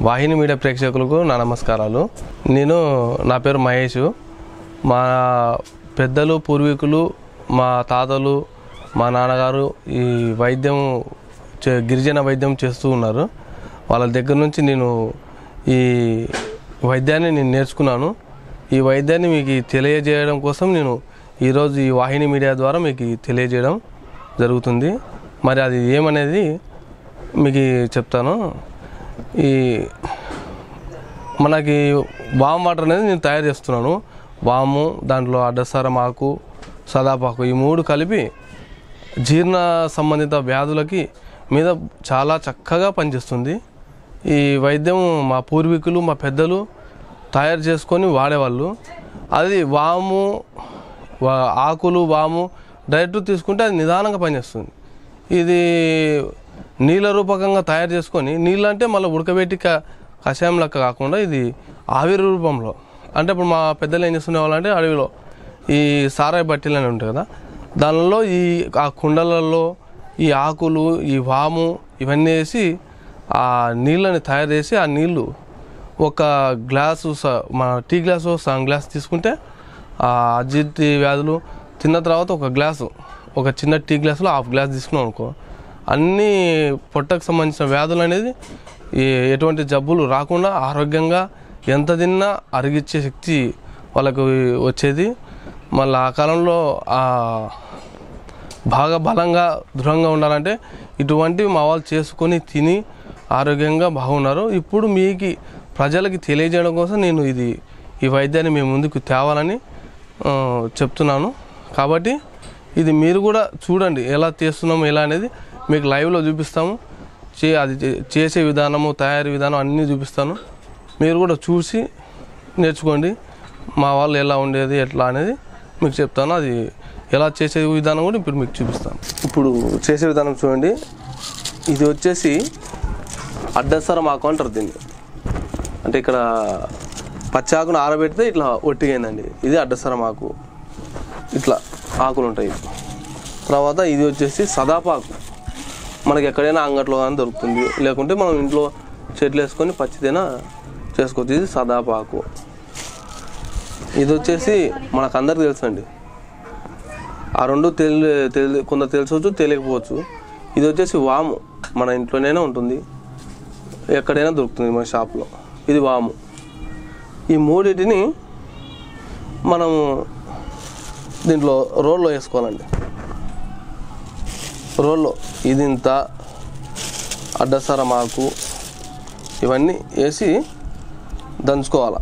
వాహిని media ప్రేక్షకులకు నా నమస్కారాలు నేను నా పేరు మహేష్ మా పెద్దలు పూర్వీకులు మా తాతలు మా నాన్నగారు ఈ వైద్యం చే- గిరిజన వైద్యం చేస్తూ ఉన్నారు వాళ్ళ దగ్గర నుంచి నేను ఈ వైద్యాన్ని నేను నేర్చుకున్నాను ఈ వైద్యాన్ని మీకు తెలియజేయడం కోసం నేను ఈరోజు ఈ వాహిని మీడియా ద్వారా మీకు తెలియజేయడం జరుగుతుంది మరి అది ఏమనేది మీకు చెప్తాను ఈ మనకి వామ్ వాటర్ అనేది నేను తయారు చేస్తున్నాను వాము దాంట్లో అడ్డసారం ఆకు సదాపాకు ఈ మూడు కలిపి జీర్ణ సంబంధిత వ్యాధులకి మీద చాలా చక్కగా పనిచేస్తుంది ఈ వైద్యం మా పూర్వీకులు మా పెద్దలు తయారు చేసుకొని వాడేవాళ్ళు అది వాము వా- ఆకులు వాము డైరెక్ట్ తీసుకుంటే అది నిదానంగా పనిచేస్తుంది ఇది నీళ్ళ రూపకంగా తయారు చేసుకొని నీళ్ళు అంటే మళ్ళీ ఉడకబెట్టి క- కషాయం లెక్క కాకుండా ఇది ఆవిరి రూపంలో అంటే ఇప్పుడు మా పెద్దలు ఏం చేస్తునే వాళ్ళంటే అడవిలో ఈ సారాయి బట్టీలు అని ఉంటాయి కదా దానిలో ఈ ఆ కుండలలో ఈ ఆకులు ఈ వాము ఇవన్నీ వేసి ఆ నీళ్ళని తయారు చేసి ఆ నీళ్ళు ఒక గ్లాసు స- మన టీ గ్లాసు సగం గ్లాస్ తీసుకుంటే ఆ అజీర్తి వ్యాధులు తిన్న తర్వాత ఒక గ్లాసు ఒక చిన్న టీ గ్లాసులో హాఫ్ గ్లాస్ తీసుకున్నాం అనుకో అన్ని పొట్టకు సంబంధించిన వ్యాధులు అనేది ఈ ఎటువంటి జబ్బులు రాకుండా ఆరోగ్యంగా ఎంత తిన్నా అరిగిచ్చే శక్తి వాళ్ళకు వచ్చేది మళ్ళీ ఆ కాలంలో ఆ బాగా బలంగా దృఢంగా ఉండాలంటే ఇటువంటివి మా వాళ్ళు చేసుకొని తిని ఆరోగ్యంగా బాగున్నారు ఇప్పుడు మీకు ప్రజలకి తెలియజేయడం కోసం నేను ఇది ఈ వైద్యాన్ని మేము ముందుకు తేవాలని ఆ, చెప్తున్నాను కాబట్టి ఇది మీరు కూడా చూడండి ఎలా చేస్తున్నాము ఎలా అనేది మీకు లైవ్లో చూపిస్తాము చే అది చే- చేసే విధానము తయారీ విధానం అన్నీ చూపిస్తాను మీరు కూడా చూసి నేర్చుకోండి మా వాళ్ళు ఎలా ఉండేది ఎట్లా అనేది మీకు చెప్తాను అది ఎలా చేసే విధానం కూడా ఇప్పుడు మీకు చూపిస్తాను ఇప్పుడు చేసే విధానం చూడండి ఇది వచ్చేసి అడ్డసరం ఆకు అంటారు దీన్ని అంటే ఇక్కడ పచ్చి ఆకును ఆరబెడితే ఇట్లా ఒట్టిగైందండి ఇది అడ్డసరం ఆకు ఇట్లా ఆకులు ఉంటాయి తర్వాత ఇది వచ్చేసి సదాపాకు మనకి ఎక్కడైనా అంగట్లో కానీ దొరుకుతుంది లేకుంటే మనం ఇంట్లో చెట్లు వేసుకొని పచ్చిదైనా చేసుకోవచ్చు ఇది సదాపాకు ఇది వచ్చేసి మనకు అందరికి తెలుసు అండి ఆ రెండు తెలి తెలి కొందరు తెలుసవచ్చు తెలియకపోవచ్చు ఇది వచ్చేసి వాము మన ఇంట్లోనైనా ఉంటుంది ఎక్కడైనా దొరుకుతుంది మన షాప్లో ఇది వాము ఈ మూడింటిని మనము దీంట్లో రోల్లో వేసుకోవాలండి రోల్లో ఇది ఇంత అడ్డసరం ఆకు ఇవన్నీ వేసి దంచుకోవాలి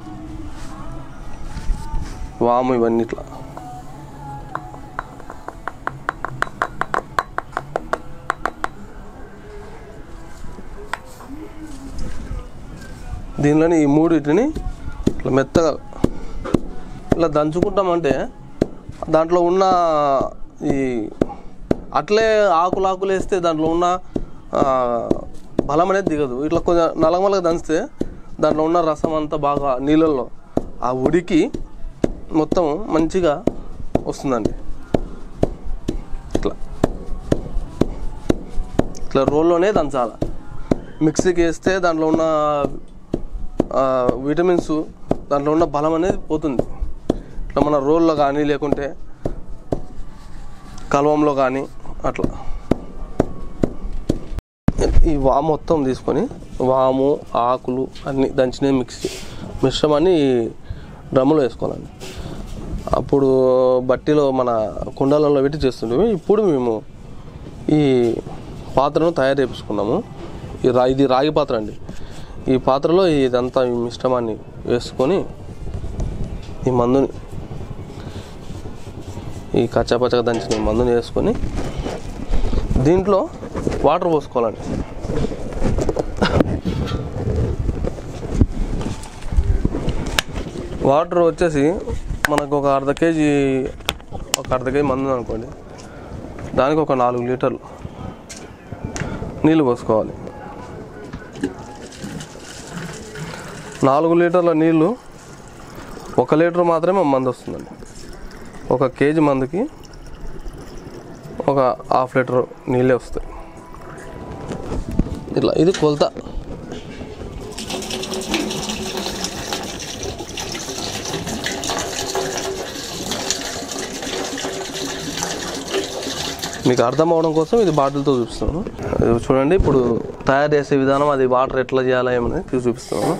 వాము ఇవన్నీ ఇట్లా దీనిలోని ఈ మూడింటిని ఇట్లా మెత్తగా ఇలా దంచుకుంటామంటే దాంట్లో ఉన్న ఈ అట్లే ఆకులు ఆకులు వేస్తే దాంట్లో ఉన్న ఆ, బలం అనేది దిగదు ఇట్లా కొంచెం నలగమలగా దంచితే దాంట్లో ఉన్న రసం అంతా బాగా నీళ్ళల్లో ఆ ఉడికి మొత్తం మంచిగా వస్తుందండి ఇట్లా ఇట్లా రోల్లోనే దంచాలి మిక్సీకి వేస్తే దాంట్లో ఉన్న ఆ, విటమిన్స్ దాంట్లో ఉన్న బలం అనేది పోతుంది ఇట్లా మన రోల్లో కానీ లేకుంటే కలవంలో కానీ అట్లా ఈ వాము మొత్తం తీసుకొని వాము ఆకులు అన్ని దంచిన మిక్సీ మిశ్రమాన్ని ఈ డ్రమ్ములో వేసుకోవాలండి అప్పుడు బట్టీలో మన కుండలలో పెట్టి చేస్తుంటే ఇప్పుడు మేము ఈ పాత్రను తయారు చేపించుకున్నాము ఈ రా ఇది రాగి పాత్ర అండి ఈ పాత్రలో ఇదంతా ఈ మిశ్రమాన్ని వేసుకొని ఈ మందుని ఈ కచ్చాపచ్చగా దంచిన ఈ మందుని వేసుకొని దీంట్లో వాటర్ పోసుకోవాలండి వాటర్ వచ్చేసి మనకు ఒక అర్ధ కేజీ ఒక అర్ధ కేజీ మందు అనుకోండి దానికి ఒక నాలుగు లీటర్లు నీళ్ళు పోసుకోవాలి నాలుగు లీటర్ల నీళ్ళు ఒక లీటర్ మాత్రమే మందు వస్తుందండి ఒక కేజీ మందుకి ఒక హాఫ్ లీటర్ నీళ్ళే వస్తాయి ఇట్లా ఇది కొలత మీకు అర్థం అవడం కోసం ఇది బాటిల్తో చూపిస్తున్నాను ఇది చూడండి ఇప్పుడు తయారు చేసే విధానం అది వాటర్ ఎట్లా చేయాలా ఏమని తీసి చూపిస్తున్నాను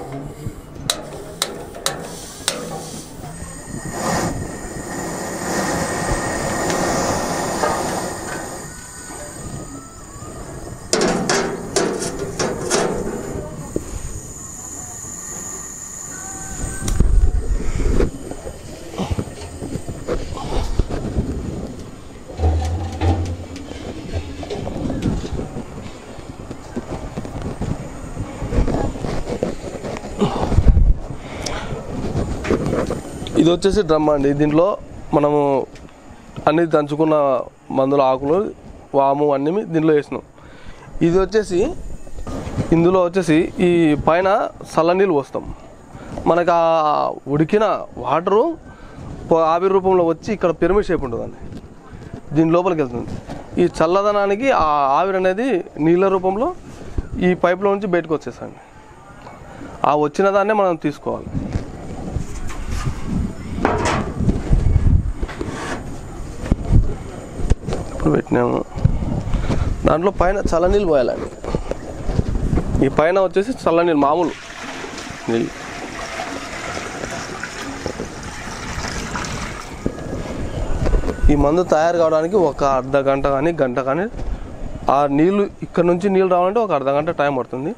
ఇది వచ్చేసి డ్రమ్ అండి దీంట్లో మనము అన్ని దంచుకున్న మందుల ఆకులు వాము అన్నీ దీంట్లో వేసినాం ఇది వచ్చేసి ఇందులో వచ్చేసి ఈ పైన చల్లనీళ్ళు పోస్తాం మనకు ఆ ఉడికిన వాటరు పో- ఆవిరి రూపంలో వచ్చి ఇక్కడ పిరమిడ్ షేప్ ఉంటుందండి దీని లోపలికి వెళ్తుంది ఈ చల్లదనానికి ఆ ఆవిరి అనేది నీళ్ళ రూపంలో ఈ పైపులో నుంచి బయటకు వచ్చేసండి ఆ వచ్చిన దాన్నే మనం తీసుకోవాలి ఇప్పుడు పెట్టినాము దాంట్లో పైన చల్లనీళ్ళు పోయాలండి ఈ పైన వచ్చేసి చల్లనీళ్ళు మామూలు నీళ్ళు ఈ మందు తయారు కావడానికి ఒక అర్ధ గంట కానీ గంట కానీ ఆ నీళ్ళు ఇక్కడ నుంచి నీళ్ళు రావాలంటే ఒక అర్ధ గంట టైం పడుతుంది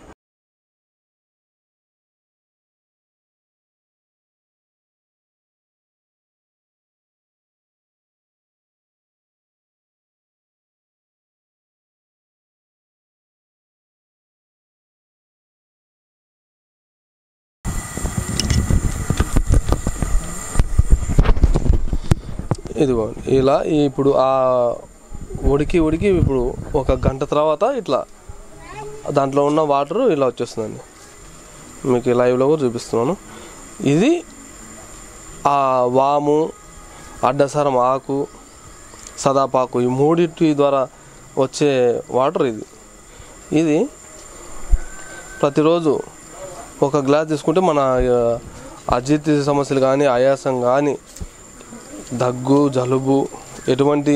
ఇదిగో ఇలా ఇప్పుడు ఆ ఉడికి ఉడికి ఇప్పుడు ఒక గంట తర్వాత ఇట్లా దాంట్లో ఉన్న వాటర్ ఇలా వచ్చేస్తుందండి మీకు లైవ్లో కూడా చూపిస్తున్నాను ఇది ఆ వాము అడ్డసరం ఆకు సదాపాకు ఈ మూడింటి ద్వారా వచ్చే వాటర్ ఇది ఇది ప్రతిరోజు ఒక గ్లాస్ తీసుకుంటే మన ఆ, అజీర్తి సమస్యలు కానీ ఆయాసం కానీ దగ్గు జలుబు ఎటువంటి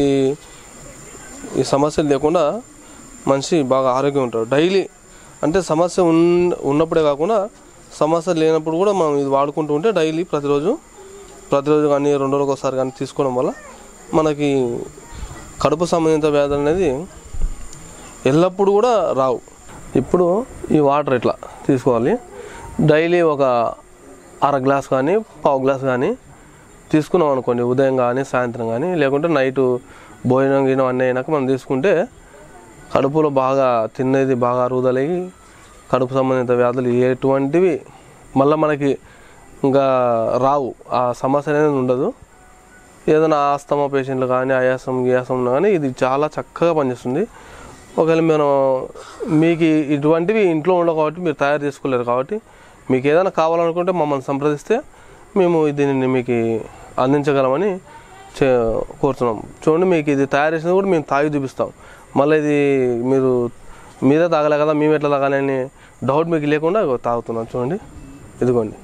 ఈ సమస్యలు లేకుండా మనిషి బాగా ఆరోగ్యం ఉంటాడు డైలీ అంటే సమస్య ఉన్ ఉన్నప్పుడే కాకుండా సమస్య లేనప్పుడు కూడా మనం ఇది వాడుకుంటూ ఉంటే డైలీ ప్రతిరోజు ప్రతిరోజు కానీ రెండు రోజులకు ఒకసారి కానీ తీసుకోవడం వల్ల మనకి కడుపు సంబంధిత వ్యాధులు అనేది ఎల్లప్పుడూ కూడా రావు ఇప్పుడు ఈ వాటర్ ఇట్లా తీసుకోవాలి డైలీ ఒక అర గ్లాస్ కానీ పావు గ్లాస్ కానీ తీసుకున్నాం అనుకోండి ఉదయం కానీ సాయంత్రం కానీ లేకుంటే నైట్ భోజనం గినం అన్నీ అయినాక మనం తీసుకుంటే కడుపులో బాగా తినేది బాగా అరుగుదలయ్యి కడుపు సంబంధిత వ్యాధులు ఎటువంటివి మళ్ళీ మనకి ఇంకా రావు ఆ సమస్య అనేది ఉండదు ఏదైనా ఆస్తమా పేషెంట్లు కానీ ఆయాసం గ్యాసం ఉన్నా కానీ ఇది చాలా చక్కగా పనిచేస్తుంది ఒకవేళ మనం మీకు ఇటువంటివి ఇంట్లో ఉండవు కాబట్టి మీరు తయారు చేసుకోలేరు కాబట్టి మీకు ఏదైనా కావాలనుకుంటే మమ్మల్ని సంప్రదిస్తే మేము దీనిని మీకు అందించగలమని చే కోరుతున్నాం చూడండి మీకు ఇది తయారు చేసినది కూడా మేము తాగి చూపిస్తాం మళ్ళీ ఇది మీరు మీరే తాగలే కదా మేము ఎట్లా తాగాలి అని డౌట్ మీకు లేకుండా ఇగో తాగుతున్నాం చూడండి ఇదిగోండి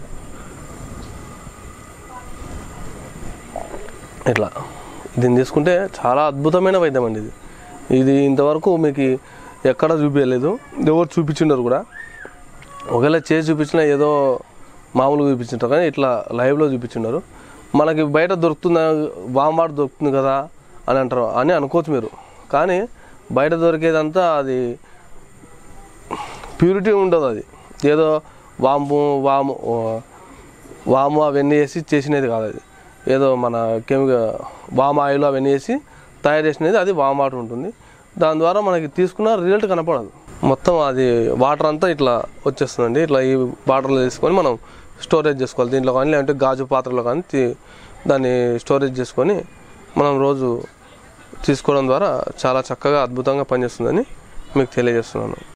ఇట్లా దీన్ని తీసుకుంటే చాలా అద్భుతమైన వైద్యం అండి ఇది ఇది ఇంతవరకు మీకు ఎక్కడ చూపించలేదు ఎవరు చూపించిండరు కూడా ఒకవేళ చేసి చూపించినా ఏదో మామూలుగా చూపించుంటారు కానీ ఇట్లా లైవ్లో చూపించున్నారు మనకి బయట దొరుకుతుందా వామాడు దొరుకుతుంది కదా అని అంటారు అని అనుకోవచ్చు మీరు కానీ బయట దొరికేదంతా అది ప్యూరిటీ ఉండదు అది ఏదో వాము వాము వాము అవన్నీ వేసి చేసినది కాదు అది ఏదో మన కెమికల్ వామ్ ఆయిల్ అవన్నీ వేసి తయారు చేసినది అది వామ్ వాటర్ ఉంటుంది దాని ద్వారా మనకి తీసుకున్న రిజల్ట్ కనపడదు మొత్తం అది వాటర్ అంతా ఇట్లా వచ్చేస్తుందండి ఇట్లా ఈ వాటర్లో తీసుకొని మనం స్టోరేజ్ చేసుకోవాలి దీంట్లో కానీ లేదంటే గాజు పాత్రలో కానీ తీ- దాన్ని స్టోరేజ్ చేసుకొని మనం రోజు తీసుకోవడం ద్వారా చాలా చక్కగా అద్భుతంగా పనిచేస్తుందని మీకు తెలియజేస్తున్నాను